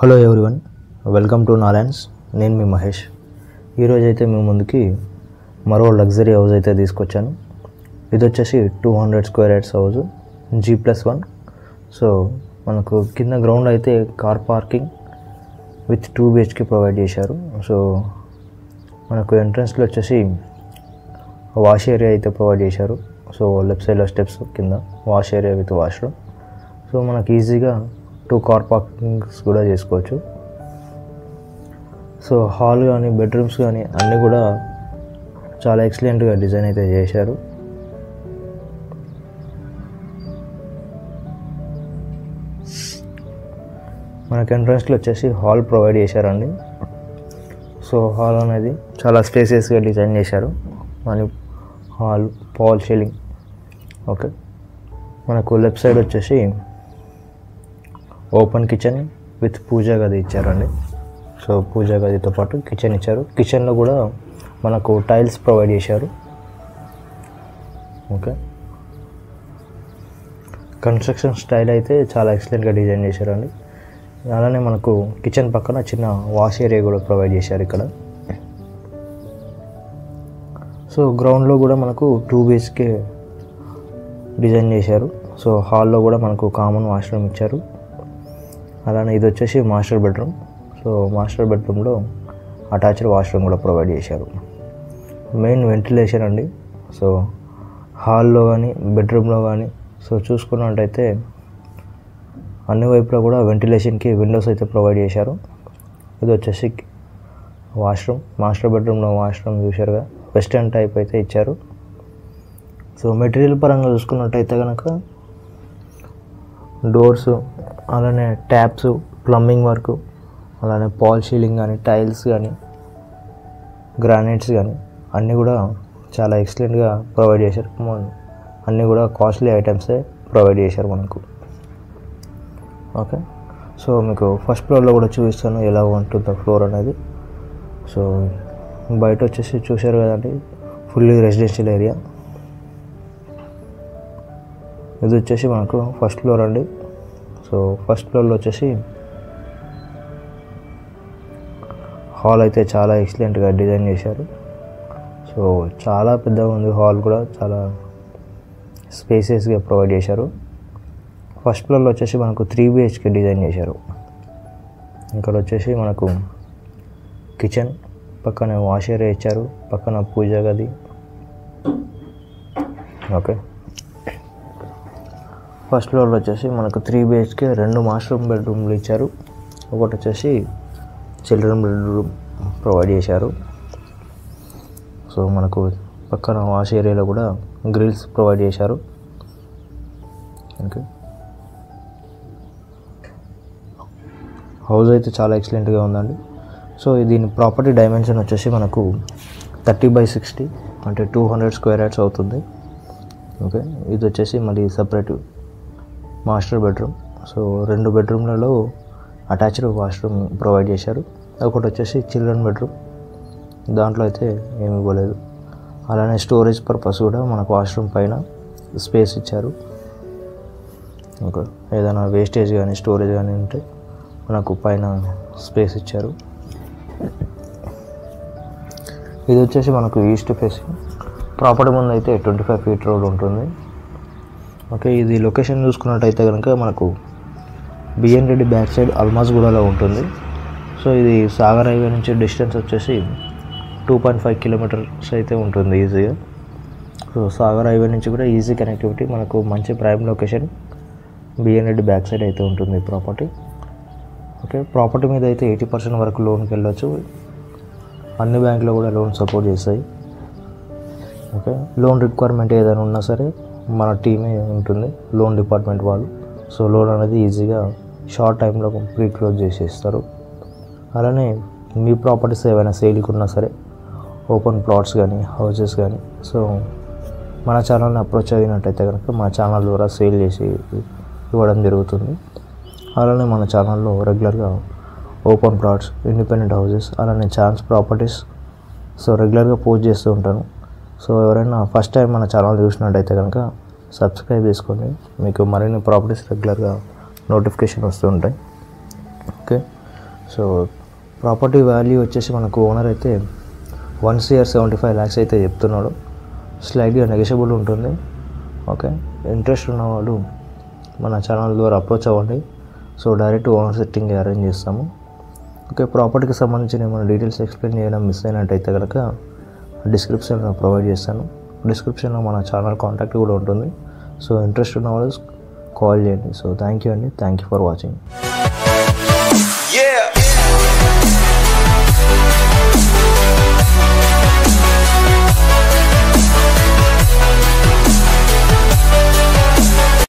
hello everyone welcome to Narayans నేను మీ మహేష్ ఈరోజు అయితే మీ ముందుకి మరో లగ్జరీ హౌస్ అయితే తీసుకొచ్చాను ఇది వచ్చేసి two hundred square yards house G plus one so మనకు కింద గ్రౌండ్ అయితే కార్ పార్కింగ్ విత్ టూ బిహెచ్కి ప్రొవైడ్ చేశారు సో మనకు ఎంట్రన్స్లో వచ్చేసి వాష్ ఏరియా అయితే ప్రొవైడ్ చేశారు సో లెఫ్ట్ సైడ్లో స్టెప్స్ కింద wash area with washroom so మనకి ఈజీగా టూ కార్ పార్కింగ్స్ కూడా చేసుకోవచ్చు సో హాల్ కానీ బెడ్రూమ్స్ కానీ అన్నీ కూడా చాలా ఎక్సలెంట్గా డిజైన్ అయితే చేశారు మనకి ఎంట్రన్స్లో వచ్చేసి హాల్ ప్రొవైడ్ చేశారండి సో హాల్ అనేది చాలా స్పేసెస్గా డిజైన్ చేశారు మన హాల్ పాల్ షీలింగ్ ఓకే మనకు లెఫ్ట్ సైడ్ వచ్చేసి ఓపెన్ కిచెన్ విత్ పూజా గది ఇచ్చారండి సో పూజా గదితో పాటు కిచెన్ ఇచ్చారు కిచెన్లో కూడా మనకు టైల్స్ ప్రొవైడ్ చేశారు ఓకే కన్స్ట్రక్షన్ స్టైల్ అయితే చాలా ఎక్సలెంట్గా డిజైన్ చేశారండి అలానే మనకు కిచెన్ పక్కన చిన్న వాష్ ఏరియా కూడా ప్రొవైడ్ చేశారు ఇక్కడ సో గ్రౌండ్లో కూడా మనకు టూ బిహెచ్కే డిజైన్ చేశారు సో హాల్లో కూడా మనకు కామన్ వాష్రూమ్ ఇచ్చారు అలానే ఇది వచ్చేసి మాస్టర్ బెడ్రూమ్ సో మాస్టర్ బెడ్రూమ్లో అటాచ్డ్ వాష్రూమ్ కూడా ప్రొవైడ్ చేశారు మెయిన్ వెంటిలేషన్ అండి సో హాల్లో కానీ బెడ్రూమ్లో కానీ సో చూసుకున్నట్టయితే అన్ని వైపులా కూడా వెంటిలేషన్కి విండోస్ అయితే ప్రొవైడ్ చేశారు ఇది వచ్చేసి వాష్రూమ్ మాస్టర్ బెడ్రూమ్లో వాష్రూమ్ చూశారుగా వెస్టర్న్ టైప్ అయితే ఇచ్చారు సో మెటీరియల్ పరంగా చూసుకున్నట్టయితే కనుక డోర్స్ అలానే ట్యాప్స్ ప్లంబింగ్ వర్క్ అలానే పాల్ షీలింగ్ కానీ టైల్స్ కానీ గ్రానైట్స్ కానీ అన్నీ కూడా చాలా ఎక్సలెంట్గా ప్రొవైడ్ చేశారు మన- అన్నీ కూడా కాస్ట్లీ ఐటమ్సే ప్రొవైడ్ చేశారు మనకు ఓకే సో మీకు ఫస్ట్ ఫ్లోర్లో కూడా చూపిస్తాను ఎలా ఉంటుందో ఫ్లోర్ అనేది సో బయట వచ్చేసి చూశారు కదండి ఫుల్లీ రెసిడెన్షియల్ ఏరియా ఇది వచ్చేసి మనకు ఫస్ట్ ఫ్లోర్ అండి సో ఫస్ట్ ఫ్లోర్లో వచ్చేసి హాల్ అయితే చాలా ఎక్సలెంట్గా డిజైన్ చేశారు సో చాలా పెద్దగా ఉంది హాల్ కూడా చాలా స్పేసెస్గా ప్రొవైడ్ చేశారు ఫస్ట్ ఫ్లోర్లో వచ్చేసి మనకు త్రీ బిహెచ్కే డిజైన్ చేశారు ఇక్కడ వచ్చేసి మనకు కిచెన్ పక్కన వాష్ ఏరియా ఇచ్చారు పక్కన పూజ గది ఓకే ఫస్ట్ ఫ్లోర్లో వచ్చేసి మనకు త్రీ బిహెచ్కే రెండు మాస్టర్ బెడ్రూమ్లు ఇచ్చారు ఒకటి వచ్చేసి చిల్డ్రన్ బెడ్రూమ్ ప్రొవైడ్ చేశారు సో మనకు పక్కన వాష్ ఏరియాలో కూడా గ్రిల్స్ ప్రొవైడ్ చేశారు ఓకే హౌస్ అయితే చాలా ఎక్సలెంట్గా ఉందండి సో దీని ప్రాపర్టీ డైమెన్షన్ వచ్చేసి మనకు థర్టీ బై సిక్స్టీ అంటే టూ హండ్రెడ్ స్క్వేర్ యార్డ్స్ అవుతుంది ఓకే ఇది వచ్చేసి మళ్ళీ సపరేట్ మాస్టర్ బెడ్రూమ్ సో రెండు బెడ్రూమ్లలో అటాచ్డ్ వాష్రూమ్ ప్రొవైడ్ చేశారు ఒకటి వచ్చేసి చిల్డ్రన్ బెడ్రూమ్ దాంట్లో అయితే ఏమి ఇవ్వలేదు అలానే స్టోరేజ్ పర్పస్ కూడా మనకు వాష్రూమ్ పైన స్పేస్ ఇచ్చారు ఓకే ఏదైనా వేస్టేజ్ కానీ స్టోరేజ్ కానీ ఉంటే మనకు పైన స్పేస్ ఇచ్చారు ఇది వచ్చేసి మనకు ఈస్ట్ ఫేసింగ్ ప్రాపర్టీ ముందు అయితే ట్వంటీ ఫైవ్ ఫీట్ రోడ్ ఉంటుంది ఓకే ఇది లొకేషన్ చూసుకున్నట్టయితే కనుక మనకు బిఎన్ రెడ్డి బ్యాక్ సైడ్ అల్మాజ్గూడలో ఉంటుంది సో ఇది సాగర్ హైవే నుంచి డిస్టెన్స్ వచ్చేసి టూ పాయింట్ ఫైవ్ కిలోమీటర్స్ అయితే ఉంటుంది ఈజీగా సో సాగర్ హైవే నుంచి కూడా ఈజీ కనెక్టివిటీ మనకు మంచి prime location B N Reddy back side అయితే ఉంటుంది ప్రాపర్టీ ఓకే ప్రాపర్టీ మీద అయితే ఎయిటీ పర్సెంట్ వరకు లోన్కి వెళ్ళొచ్చు అన్ని బ్యాంకులు కూడా లోన్ సపోర్ట్ చేస్తాయి ఓకే లోన్ రిక్వైర్మెంట్ ఏదైనా ఉన్నా సరే మన టీమే ఉంటుంది లోన్ డిపార్ట్మెంట్ వాళ్ళు సో లోన్ అనేది ఈజీగా షార్ట్ టైంలో ప్రీ క్లోజ్ చేసేస్తారు అలానే మీ ప్రాపర్టీస్ ఏమైనా సేల్కి ఉన్నా సరే ఓపెన్ ప్లాట్స్ కానీ హౌసెస్ కానీ సో మన ఛానల్ని అప్రోచ్ అయినట్టయితే కనుక మా ఛానల్ ద్వారా సేల్ చేసి ఇవ్వడం జరుగుతుంది అలానే మన ఛానల్లో రెగ్యులర్గా ఓపెన్ ప్లాట్స్ ఇండిపెండెంట్ హౌసెస్ అలానే ఛాన్స్ ప్రాపర్టీస్ సో రెగ్యులర్గా పోస్ట్ చేస్తూ ఉంటాను సో ఎవరైనా ఫస్ట్ టైం మన ఛానల్ చూసినట్టయితే కనుక సబ్స్క్రైబ్ చేసుకోండి మీకు మరిన్ని ప్రాపర్టీస్ రెగ్యులర్గా నోటిఫికేషన్ వస్తూ ఉంటాయి ఓకే సో ప్రాపర్టీ వాల్యూ వచ్చేసి మనకు ఓనర్ అయితే one C R seventy five lakhs అయితే చెప్తున్నాడు స్లైడ్గా నెగోషియబుల్ ఉంటుంది ఓకే ఇంట్రెస్ట్ ఉన్నవాళ్ళు మన ఛానల్ ద్వారా అప్రోచ్ అవ్వండి so direct owner setting arrange చేస్తాము ఓకే ప్రాపర్టీకి సంబంధించిన ఏమైనా డీటెయిల్స్ ఎక్స్ప్లెయిన్ చేయడం మిస్ అయినట్టయితే కనుక డిస్క్రిప్షన్లో ప్రొవైడ్ చేస్తాను డిస్క్రిప్షన్లో మన ఛానల్ కాంటాక్ట్ కూడా ఉంటుంది సో ఇంట్రెస్ట్ ఉన్న వాళ్ళు కాల్ చేయండి సో థ్యాంక్ యూ అండి థ్యాంక్ యూ ఫర్ వాచింగ్